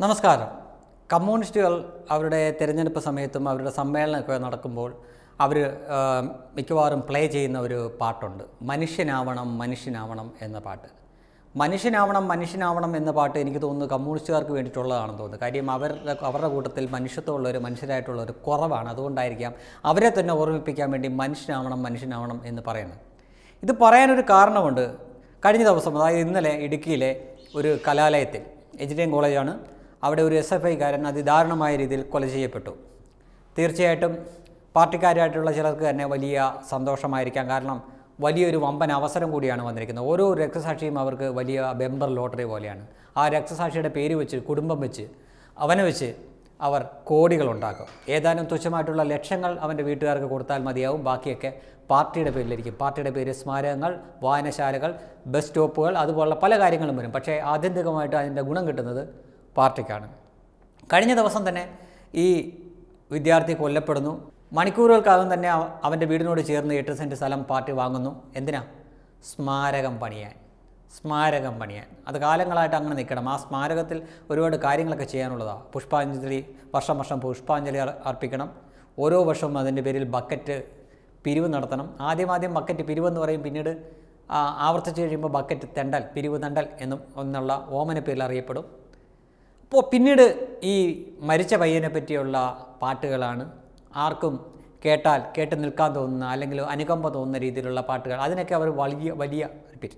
നമസ്കാരം കമ്മ്യൂണിസ്റ്റുകൾ അവരുടെ തിരഞ്ഞെടുപ്പ് സമയത്തും അവരുടെ സമ്മേളനമൊക്കെ നടക്കുമ്പോൾ അവർ മിക്കവാറും പ്ലേ ചെയ്യുന്ന ഒരു പാട്ടുണ്ട് മനുഷ്യനാവണം മനുഷ്യനാവണം എന്ന പാട്ട് മനുഷ്യനാവണം മനുഷ്യനാവണം എന്ന പാട്ട് എനിക്ക് തോന്നുന്നു കമ്മ്യൂണിസ്റ്റുകാർക്ക് വേണ്ടിയിട്ടുള്ളതാണെന്ന് തോന്നുന്നു കാര്യം അവരുടെ അവരുടെ കൂട്ടത്തിൽ മനുഷ്യത്വമുള്ളവർ മനുഷ്യരായിട്ടുള്ളവർ കുറവാണ് അതുകൊണ്ടായിരിക്കാം അവരെ തന്നെ ഓർമ്മിപ്പിക്കാൻ വേണ്ടി മനുഷ്യനാവണം മനുഷ്യനാവണം എന്ന് പറയുന്നത് ഇത് പറയാനൊരു കാരണമുണ്ട് കഴിഞ്ഞ ദിവസം അതായത് ഇന്നലെ ഇടുക്കിയിലെ ഒരു കലാലയത്തിൽ എഞ്ചിനീയറിംഗ് കോളേജാണ് അവിടെ ഒരു എസ് എഫ് ഐക്കാരൻ അതിദാരുണമായ രീതിയിൽ കൊല ചെയ്യപ്പെട്ടു തീർച്ചയായിട്ടും പാർട്ടിക്കാരായിട്ടുള്ള ചിലർക്ക് തന്നെ വലിയ സന്തോഷമായിരിക്കാം കാരണം വലിയൊരു വമ്പൻ അവസരം കൂടിയാണ് വന്നിരിക്കുന്നത് ഓരോ രക്തസാക്ഷിയും അവർക്ക് വലിയ ബെമ്പർ ലോട്ടറി പോലെയാണ് ആ രക്തസാക്ഷിയുടെ പേര് വെച്ച് കുടുംബം വെച്ച് അവനെ വെച്ച് അവർ കോടികളുണ്ടാക്കും ഏതാനും തുച്ഛമായിട്ടുള്ള ലക്ഷങ്ങൾ അവൻ്റെ വീട്ടുകാർക്ക് കൊടുത്താൽ മതിയാവും ബാക്കിയൊക്കെ പാർട്ടിയുടെ പേരിലിരിക്കും പാർട്ടിയുടെ പേര് സ്മാരകങ്ങൾ വായനശാലകൾ ബസ് സ്റ്റോപ്പുകൾ അതുപോലുള്ള പല കാര്യങ്ങളും വരും പക്ഷേ ആത്യന്തികമായിട്ട് അതിൻ്റെ ഗുണം കിട്ടുന്നത് പാർട്ടിക്കാണ് കഴിഞ്ഞ ദിവസം തന്നെ ഈ വിദ്യാർത്ഥി കൊല്ലപ്പെടുന്നു മണിക്കൂറുകൾക്കകം തന്നെ അവ- അവൻ്റെ വീടിനോട് ചേർന്ന് എട്ട് സെൻറ്റ് സ്ഥലം പാർട്ടി വാങ്ങുന്നു എന്തിനാ സ്മാരകം പണിയാൻ സ്മാരകം പണിയാൻ അത് കാലങ്ങളായിട്ട് അങ്ങനെ നിൽക്കണം ആ സ്മാരകത്തിൽ ഒരുപാട് കാര്യങ്ങളൊക്കെ ചെയ്യാനുള്ളതാണ് പുഷ്പാഞ്ജലി വർഷം വർഷം പുഷ്പാഞ്ജലി അർ- അർപ്പിക്കണം ഓരോ വർഷവും അതിൻ്റെ പേരിൽ ബക്കറ്റ് പിരിവ് നടത്തണം ആദ്യം ആദ്യം ബക്കറ്റ് പിരിവെന്ന് പറയും പിന്നീട് ആ, ആവർത്തിച്ച് കഴിയുമ്പോൾ ബക്കറ്റ് തെണ്ടൽ പിരിവ് തണ്ടൽ എന്നും എന്നുള്ള ഓമന പേരിൽ അറിയപ്പെടും അപ്പോൾ പിന്നീട് ഈ മരിച്ച പയ്യനെ പറ്റിയുള്ള പാട്ടുകളാണ് ആർക്കും കേട്ടാൽ കേട്ട് നിൽക്കാൻ തോന്നുന്ന അല്ലെങ്കിൽ അനുകമ്പ തോന്നുന്ന രീതിയിലുള്ള പാട്ടുകൾ അതിനൊക്കെ അവർ വലിയ വലിയ റിപ്പീറ്റ്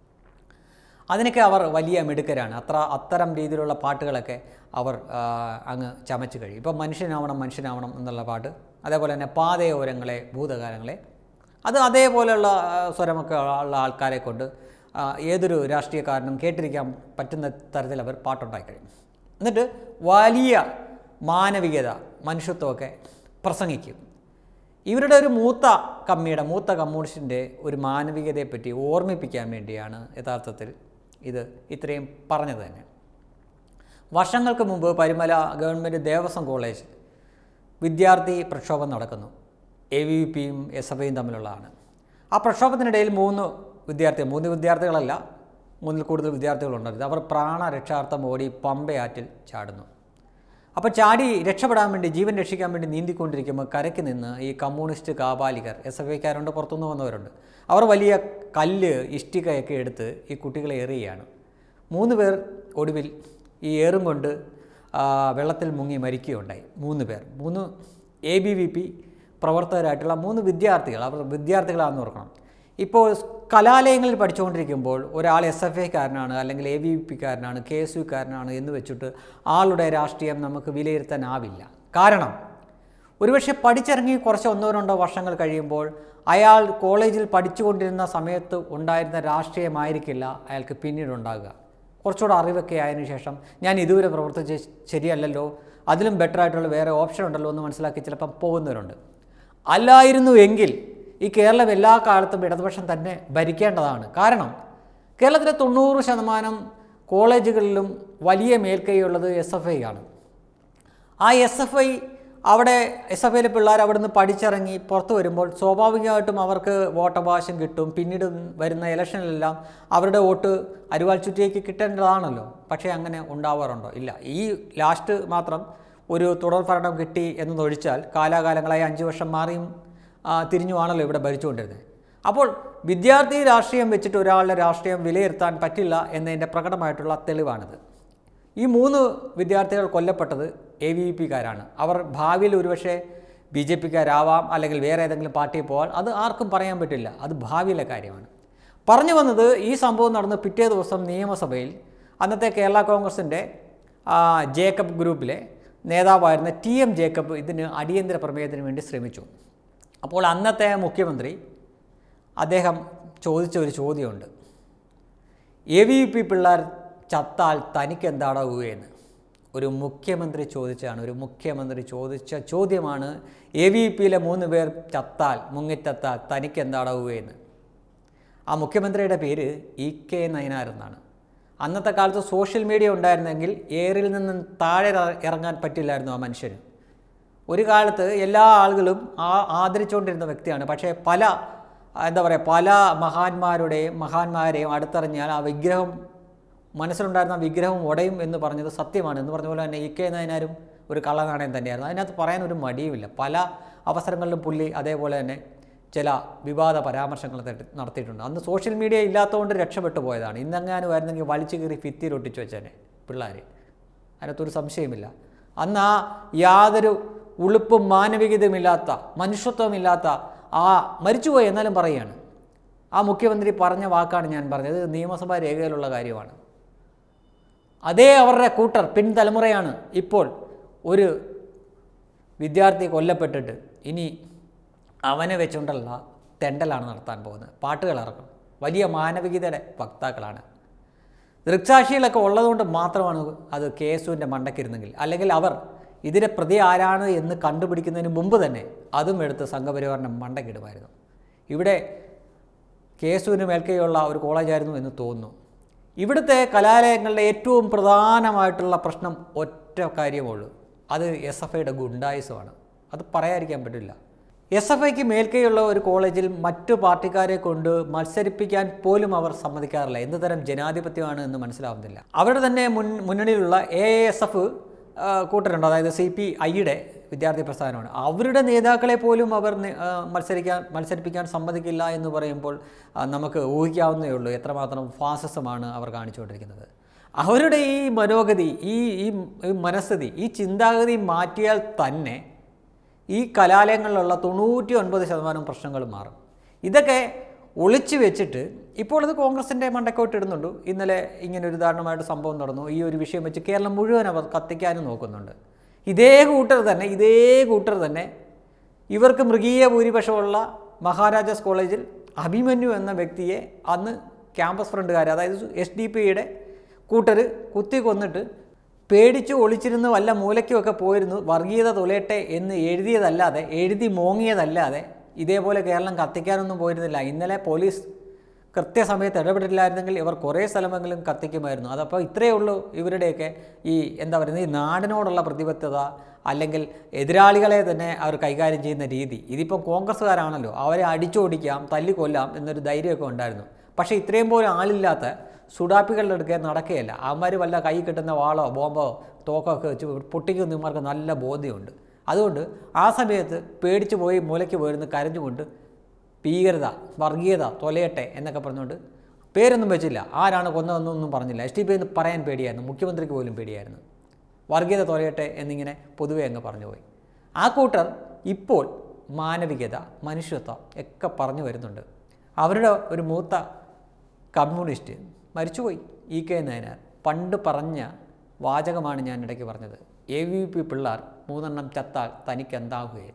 അതിനൊക്കെ അവർ വലിയ മിടുക്കരാണ് അത്ര അത്തരം രീതിയിലുള്ള പാട്ടുകളൊക്കെ അവർ ആ, അങ്ങ് ചമച്ച് കഴിയും ഇപ്പം മനുഷ്യനാവണം മനുഷ്യനാവണം എന്നുള്ള പാട്ട് അതേപോലെ തന്നെ പാതയോരങ്ങളെ ഭൂതകാലങ്ങളെ അത് അതേപോലെയുള്ള ആ, സ്വരമൊക്കെ ഉള്ള ആൾക്കാരെ കൊണ്ട് ആ, ഏതൊരു രാഷ്ട്രീയക്കാരനും കേട്ടിരിക്കാൻ പറ്റുന്ന തരത്തിൽ അവർ പാട്ടുണ്ടാക്കി കഴിയും എന്നിട്ട് വലിയ മാനവികത മനുഷ്യത്വമൊക്കെ പ്രസംഗിക്കും ഇവരുടെ ഒരു മൂത്ത കമ്മിയുടെ മൂത്ത കമ്മ്യൂണിസ്റ്റിൻ്റെ ഒരു മാനവികതയെപ്പറ്റി ഓർമ്മിപ്പിക്കാൻ വേണ്ടിയാണ് യഥാർത്ഥത്തിൽ ഇത് ഇത്രയും പറഞ്ഞത് തന്നെ വർഷങ്ങൾക്ക് മുമ്പ് പരിമല ഗവൺമെൻറ് ദേവസ്വം കോളേജ് വിദ്യാർത്ഥി പ്രക്ഷോഭം നടക്കുന്നു എ വി പിയും എസ് എഫ് ഐയും തമ്മിലുള്ളതാണ് ആ പ്രക്ഷോഭത്തിനിടയിൽ മൂന്ന് വിദ്യാർത്ഥി മൂന്ന് വിദ്യാർത്ഥികളല്ല മൂന്നിൽ കൂടുതൽ വിദ്യാർത്ഥികളുണ്ടായിരുന്നു അവർ പ്രാണരക്ഷാർത്ഥം ഓടി പമ്പയാറ്റിൽ ചാടുന്നു അപ്പോൾ ചാടി രക്ഷപ്പെടാൻ വേണ്ടി ജീവൻ രക്ഷിക്കാൻ വേണ്ടി നീന്തിക്കൊണ്ടിരിക്കുമ്പോൾ കരയ്ക്ക് നിന്ന് ഈ കമ്മ്യൂണിസ്റ്റ് കാപാലികർ എസ് എഫ് ഐക്കാരുണ്ട് പുറത്തുനിന്ന് വന്നവരുണ്ട് അവർ വലിയ കല്ല് ഇഷ്ടികയൊക്കെ എടുത്ത് ഈ കുട്ടികളെ എറിയുകയാണ് മൂന്ന് പേർ ഒടുവിൽ ഈ ഏറും കൊണ്ട് ആ, വെള്ളത്തിൽ മുങ്ങി മരിക്കുകയുണ്ടായി മൂന്ന് പേർ മൂന്ന് എ ബി വി പി പ്രവർത്തകരായിട്ടുള്ള മൂന്ന് വിദ്യാർത്ഥികൾ അവർ വിദ്യാർത്ഥികളാണെന്ന് ഓർക്കണം ഇപ്പോൾ കലാലയങ്ങളിൽ പഠിച്ചുകൊണ്ടിരിക്കുമ്പോൾ ഒരാൾ എസ് എഫ് ഐക്കാരനാണ് അല്ലെങ്കിൽ എ വി പിക്കാരനാണ് കെ എസ് യുക്കാരനാണ് എന്ന് വെച്ചിട്ട് ആളുടെ രാഷ്ട്രീയം നമുക്ക് വിലയിരുത്താനാവില്ല കാരണം ഒരുപക്ഷെ പഠിച്ചിറങ്ങി കുറച്ച് ഒന്നോ രണ്ടോ വർഷങ്ങൾ കഴിയുമ്പോൾ അയാൾ കോളേജിൽ പഠിച്ചുകൊണ്ടിരുന്ന സമയത്ത് ഉണ്ടായിരുന്ന രാഷ്ട്രീയമായിരിക്കില്ല അയാൾക്ക് പിന്നീട് ഉണ്ടാകുക കുറച്ചുകൂടെ അറിവൊക്കെ ആയതിനു ശേഷം ഞാൻ ഇതുവരെ പ്രവർത്തിച്ച് ശരിയല്ലല്ലോ അതിലും ബെറ്റർ ആയിട്ടുള്ള വേറെ ഓപ്ഷൻ ഉണ്ടല്ലോ എന്ന് മനസ്സിലാക്കി ചിലപ്പം പോകുന്നവരുണ്ട് അല്ലായിരുന്നു എങ്കിൽ ഈ കേരളം എല്ലാ കാലത്തും ഇടതുപക്ഷം തന്നെ ഭരിക്കേണ്ടതാണ് കാരണം കേരളത്തിലെ തൊണ്ണൂറ് ശതമാനം കോളേജുകളിലും വലിയ മേൽക്കൈയുള്ളത് എസ് എഫ് ഐ ആണ് ആ എസ് എഫ് ഐ അവിടെ എസ് എഫ് ഐയിലെ പിള്ളേർ അവിടെ നിന്ന് പഠിച്ചിറങ്ങി പുറത്ത് വരുമ്പോൾ സ്വാഭാവികമായിട്ടും അവർക്ക് വോട്ടവകാശം കിട്ടും പിന്നീട് വരുന്ന ഇലക്ഷനിലെല്ലാം അവരുടെ വോട്ട് അരുവാൾ ചുറ്റിയേക്ക് കിട്ടേണ്ടതാണല്ലോ പക്ഷേ അങ്ങനെ ഉണ്ടാവാറുണ്ടോ ഇല്ല ഈ ലാസ്റ്റ് മാത്രം ഒരു തുടർ ഭരണം കിട്ടി എന്നതൊഴിച്ചാൽ കാലാകാലങ്ങളായി അഞ്ച് വർഷം മാറിയും ആ, തിരിഞ്ഞുമാണല്ലോ ഇവിടെ ഭരിച്ചുകൊണ്ടിരുന്നത് അപ്പോൾ വിദ്യാർത്ഥി രാഷ്ട്രീയം വെച്ചിട്ട് ഒരാളുടെ രാഷ്ട്രീയം വിലയിരുത്താൻ പറ്റില്ല എന്നതിൻ്റെ പ്രകടമായിട്ടുള്ള തെളിവാണിത് ഈ മൂന്ന് വിദ്യാർത്ഥികൾ കൊല്ലപ്പെട്ടത് എ വി പിക്കാരാണ് അവർ ഭാവിയിൽ ഒരുപക്ഷെ ബി ജെ പിക്കാരാവാം അല്ലെങ്കിൽ വേറെ ഏതെങ്കിലും പാർട്ടിയിൽ പോകാൻ അത് ആർക്കും പറയാൻ പറ്റില്ല അത് ഭാവിയിലെ കാര്യമാണ് പറഞ്ഞു വന്നത് ഈ സംഭവം നടന്ന് പിറ്റേ ദിവസം നിയമസഭയിൽ അന്നത്തെ കേരള കോൺഗ്രസിൻ്റെ ആ, ജേക്കബ് ഗ്രൂപ്പിലെ നേതാവായിരുന്ന ടി എം ജേക്കബ് ഇതിന് അടിയന്തര പ്രമേയത്തിന് വേണ്ടി ശ്രമിച്ചു അപ്പോൾ അന്നത്തെ മുഖ്യമന്ത്രി അദ്ദേഹം ചോദിച്ച ഒരു ചോദ്യമുണ്ട് എ വി പി പിള്ളേർ ചത്താൽ തനിക്ക് എന്താടാവുകയെന്ന് ഒരു മുഖ്യമന്ത്രി ചോദിച്ചാണ് ഒരു മുഖ്യമന്ത്രി ചോദിച്ച ചോദ്യമാണ് എ വി പിയിലെ മൂന്ന് പേർ ചത്താൽ മുങ്ങിച്ചത്താൽ തനിക്ക് എന്താടാവുകയെന്ന് ആ മുഖ്യമന്ത്രിയുടെ പേര് ഇ കെ നയനാർ എന്നാണ് അന്നത്തെ കാലത്ത് സോഷ്യൽ മീഡിയ ഉണ്ടായിരുന്നെങ്കിൽ ഏറിൽ നിന്നും താഴെ ഇറ- ഇറങ്ങാൻ പറ്റില്ലായിരുന്നു ആ മനുഷ്യന് ഒരു കാലത്ത് എല്ലാ ആളുകളും ആ ആദരിച്ചുകൊണ്ടിരുന്ന വ്യക്തിയാണ് പക്ഷേ പല എന്താ പറയുക പല മഹാന്മാരുടെയും മഹാന്മാരെയും അടുത്തറിഞ്ഞാൽ ആ വിഗ്രഹം മനസ്സിലുണ്ടായിരുന്ന വിഗ്രഹം ഉടയും എന്ന് പറഞ്ഞത് സത്യമാണ് എന്ന് പറഞ്ഞ പോലെ തന്നെ ഇ കെ നായനാരും ഒരു കള്ളനാണയം തന്നെയായിരുന്നു അതിനകത്ത് പറയാൻ ഒരു മടിയുമില്ല പല അവസരങ്ങളിലും പുള്ളി അതേപോലെ തന്നെ ചില വിവാദ പരാമർശങ്ങൾ നടത്തി- നടത്തിയിട്ടുണ്ട് അന്ന് സോഷ്യൽ മീഡിയ ഇല്ലാത്തതുകൊണ്ട് രക്ഷപ്പെട്ടു പോയതാണ് ഇന്നെങ്ങാനും ആയിരുന്നെങ്കിൽ വലിച്ചു കീറി ഭിത്തിയിൽ ഒട്ടിച്ചു വെച്ചേനെ പിള്ളേർ അതിനകത്തൊരു സംശയമില്ല അന്ന് ആ യാതൊരു ഉളുപ്പും മാനവികതയുമില്ലാത്ത മനുഷ്യത്വമില്ലാത്ത ആ മരിച്ചുപോയി എന്നാലും പറയുകയാണ് ആ മുഖ്യമന്ത്രി പറഞ്ഞ വാക്കാണ് ഞാൻ പറഞ്ഞത് ഇത് നിയമസഭാ രേഖയിലുള്ള കാര്യമാണ് അതേ അവരുടെ കൂട്ടർ പിൻതലമുറയാണ് ഇപ്പോൾ ഒരു വിദ്യാർത്ഥി കൊല്ലപ്പെട്ടിട്ട് ഇനി അവനെ വെച്ചുകൊണ്ടുള്ള തെണ്ടലാണ് നടത്താൻ പോകുന്നത് പാട്ടുകൾ ഇറക്കും വലിയ മാനവികതയുടെ വക്താക്കളാണ് ദൃക്സാക്ഷികളൊക്കെ ഉള്ളതുകൊണ്ട് മാത്രമാണ് അത് കേസുവിൻ്റെ മണ്ടക്കിരുന്നെങ്കിൽ അല്ലെങ്കിൽ അവർ ഇതിലെ പ്രതി ആരാണ് എന്ന് കണ്ടുപിടിക്കുന്നതിന് മുമ്പ് തന്നെ അതും എടുത്ത് സംഘപരിവാറിൻ്റെ മണ്ടക്കിടുമായിരുന്നു ഇവിടെ കേസുവിന് മേൽക്കൈയുള്ള ഒരു കോളേജായിരുന്നു എന്ന് തോന്നുന്നു ഇവിടുത്തെ കലാലയങ്ങളുടെ ഏറ്റവും പ്രധാനമായിട്ടുള്ള പ്രശ്നം ഒറ്റ കാര്യമുള്ളൂ അത് എസ് എഫ് ഐയുടെ ഗുണ്ടായുസമാണ് അത് പറയാതിരിക്കാൻ പറ്റില്ല എസ് എഫ് ഐക്ക് മേൽക്കൈയുള്ള ഒരു കോളേജിൽ മറ്റു പാർട്ടിക്കാരെ കൊണ്ട് മത്സരിപ്പിക്കാൻ പോലും അവർ സമ്മതിക്കാറില്ല എന്ത് തരം ജനാധിപത്യമാണ് എന്ന് മനസ്സിലാവുന്നില്ല അവിടെ തന്നെ മുൻ മുന്നണിയിലുള്ള എ എസ് എഫ് കൂട്ടരുണ്ട് അതായത് സി പി ഐയുടെ വിദ്യാർത്ഥി പ്രസ്ഥാനമാണ് അവരുടെ നേതാക്കളെ പോലും അവർ നി- ആ, മത്സരിക്കാൻ മത്സരിപ്പിക്കാൻ സമ്മതിക്കില്ല എന്ന് പറയുമ്പോൾ ആ, നമുക്ക് ഊഹിക്കാവുന്നേ ഉള്ളൂ എത്രമാത്രം ഫാസിസമാണ് അവർ കാണിച്ചുകൊണ്ടിരിക്കുന്നത് അവരുടെ ഈ മനോഗതി ഈ ഈ ഈ മനസ്ഥിതി ഈ ചിന്താഗതി മാറ്റിയാൽ തന്നെ ഈ കലാലയങ്ങളിലുള്ള തൊണ്ണൂറ്റി ഒൻപത് ശതമാനം പ്രശ്നങ്ങളും മാറും ഇതൊക്കെ ഒളിച്ചു വെച്ചിട്ട് ഇപ്പോൾ ഇത് കോൺഗ്രസിൻ്റെ മണ്ടക്കോട്ട് ഇടുന്നുണ്ട് ഇന്നലെ ഇങ്ങനെ ഒരു ദാരുണമായിട്ട് സംഭവം നടന്നു ഈ ഒരു വിഷയം വെച്ച് കേരളം മുഴുവൻ അവർ കത്തിക്കാനും നോക്കുന്നുണ്ട് ഇതേ കൂട്ടർ തന്നെ ഇതേ കൂട്ടർ തന്നെ ഇവർക്ക് മൃഗീയ ഭൂരിപക്ഷമുള്ള മഹാരാജാസ് കോളേജിൽ അഭിമന്യു എന്ന വ്യക്തിയെ അന്ന് ക്യാമ്പസ് ഫ്രണ്ടുകാർ അതായത് എസ് ഡി പിയുടെ കൂട്ടർ കുത്തി കൊന്നിട്ട് പേടിച്ച് ഒളിച്ചിരുന്ന് വല്ല മൂലയ്ക്കുമൊക്കെ പോയിരുന്നു വർഗീയത തുലയട്ടെ എന്ന് എഴുതിയതല്ലാതെ എഴുതി മോങ്ങിയതല്ലാതെ ഇതേപോലെ കേരളം കത്തിക്കാനൊന്നും പോയിരുന്നില്ല ഇന്നലെ പോലീസ് കൃത്യസമയത്ത് ഇടപെട്ടില്ലായിരുന്നെങ്കിൽ ഇവർ കുറേ സ്ഥലമെങ്കിലും കത്തിക്കുമായിരുന്നു അതപ്പോൾ ഇത്രയേ ഉള്ളൂ ഇവരുടെയൊക്കെ ഈ എന്താ പറയുന്നത് ഈ നാടിനോടുള്ള പ്രതിബദ്ധത അല്ലെങ്കിൽ എതിരാളികളെ തന്നെ അവർ കൈകാര്യം ചെയ്യുന്ന രീതി ഇതിപ്പം കോൺഗ്രസ്സുകാരാണല്ലോ അവരെ അടിച്ചോടിക്കാം തല്ലിക്കൊല്ലാം എന്നൊരു ധൈര്യമൊക്കെ ഉണ്ടായിരുന്നു പക്ഷേ ഇത്രയും പോലും ആളില്ലാത്ത സുഡാപ്പികളുടെ അടുക്കെ നടക്കുകയല്ല അവന്മാർ വല്ല കൈ കിട്ടുന്ന വാളോ ബോംബോ തോക്കോ ഒക്കെ വെച്ച് പൊട്ടിക്കുന്ന ഇവന്മാർക്ക് നല്ല ബോധ്യമുണ്ട് അതുകൊണ്ട് ആ സമയത്ത് പേടിച്ച് പോയി മൂലയ്ക്ക് പോയിരുന്ന് കരഞ്ഞുകൊണ്ട് ഭീകരത വർഗീയത തൊലയട്ടെ എന്നൊക്കെ പറഞ്ഞുകൊണ്ട് പേരൊന്നും വെച്ചില്ല ആരാണ് കൊന്നതെന്നൊന്നും പറഞ്ഞില്ല എസ് ടി പി എന്ന് പറയാൻ പേടിയായിരുന്നു മുഖ്യമന്ത്രിക്ക് പോലും പേടിയായിരുന്നു വർഗീയത തൊലയട്ടെ എന്നിങ്ങനെ പൊതുവെ അങ്ങ് പറഞ്ഞുപോയി ആ കൂട്ടർ ഇപ്പോൾ മാനവികത മനുഷ്യത്വം ഒക്കെ പറഞ്ഞു വരുന്നുണ്ട് അവരുടെ ഒരു മൂത്ത കമ്മ്യൂണിസ്റ്റ് മരിച്ചുപോയി ഇ കെ നയനാർ പണ്ട് പറഞ്ഞ വാചകമാണ് ഞാൻ ഇടയ്ക്ക് പറഞ്ഞത് എ വി പി പിള്ളാർ മൂന്നെണ്ണം ചത്താൽ തനിക്ക് എന്താകുകയും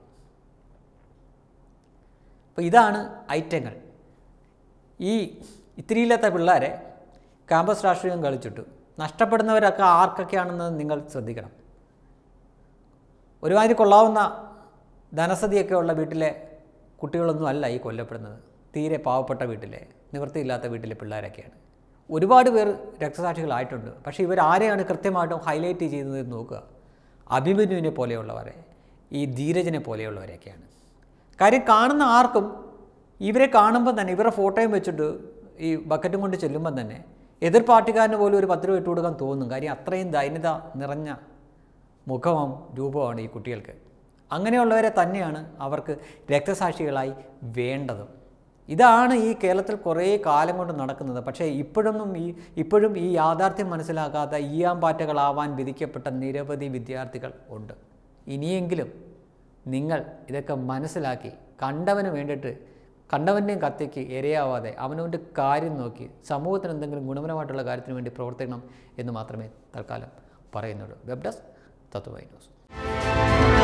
അപ്പോൾ ഇതാണ് ഐറ്റങ്ങൾ ഈ ഇത്തിരിയില്ലാത്ത പിള്ളേരെ ക്യാമ്പസ് രാഷ്ട്രീയം കളിച്ചിട്ടു നഷ്ടപ്പെടുന്നവരൊക്കെ ആർക്കൊക്കെയാണെന്ന് നിങ്ങൾ ശ്രദ്ധിക്കണം ഒരുമാതിരി കൊള്ളാവുന്ന ധനസ്ഥിതിയൊക്കെ ഉള്ള വീട്ടിലെ കുട്ടികളൊന്നും അല്ല ഈ കൊല്ലപ്പെടുന്നത് തീരെ പാവപ്പെട്ട വീട്ടിലെ നിവൃത്തിയില്ലാത്ത വീട്ടിലെ പിള്ളേരൊക്കെയാണ് ഒരുപാട് പേർ രക്തസാക്ഷികളായിട്ടുണ്ട് പക്ഷേ ഇവരാരെയാണ് കൃത്യമായിട്ടും ഹൈലൈറ്റ് ചെയ്യുന്നത് എന്ന് നോക്കുക അഭിമന്യുവിനെ പോലെയുള്ളവരെ ഈ ധീരജനെ പോലെയുള്ളവരെയൊക്കെയാണ് കാര്യം കാണുന്ന ആർക്കും ഇവരെ കാണുമ്പോൾ തന്നെ ഇവരുടെ ഫോട്ടോയും വെച്ചിട്ട് ഈ ബക്കറ്റും കൊണ്ട് ചെല്ലുമ്പം തന്നെ എതിർ പാർട്ടിക്കാരന് പോലും ഒരു പത്ത് രൂപ ഇട്ട് കൊടുക്കാൻ തോന്നും കാര്യം അത്രയും ദൈന്യത നിറഞ്ഞ മുഖവും രൂപമാണ് ഈ കുട്ടികൾക്ക് അങ്ങനെയുള്ളവരെ തന്നെയാണ് അവർക്ക് രക്തസാക്ഷികളായി വേണ്ടതും ഇതാണ് ഈ കേരളത്തിൽ കുറേ കാലം കൊണ്ട് നടക്കുന്നത് പക്ഷേ ഇപ്പോഴൊന്നും ഈ ഇപ്പോഴും ഈ യാഥാർത്ഥ്യം മനസ്സിലാക്കാത്ത ഈയാമ്പാറ്റകളാവാൻ വിധിക്കപ്പെട്ട നിരവധി വിദ്യാർത്ഥികൾ ഉണ്ട് ഇനിയെങ്കിലും നിങ്ങൾ ഇതൊക്കെ മനസ്സിലാക്കി കണ്ടവന് വേണ്ടിയിട്ട് കണ്ടവൻ്റെയും കത്തിക്ക് ഇരയാവാതെ അവനവൻ്റെ കാര്യം നോക്കി സമൂഹത്തിന് എന്തെങ്കിലും ഗുണപരമായിട്ടുള്ള കാര്യത്തിന് വേണ്ടി പ്രവർത്തിക്കണം എന്ന് മാത്രമേ തൽക്കാലം പറയുന്നുള്ളൂ വെബ് ഡെസ്ക് തത്വമൈ ന്യൂസ്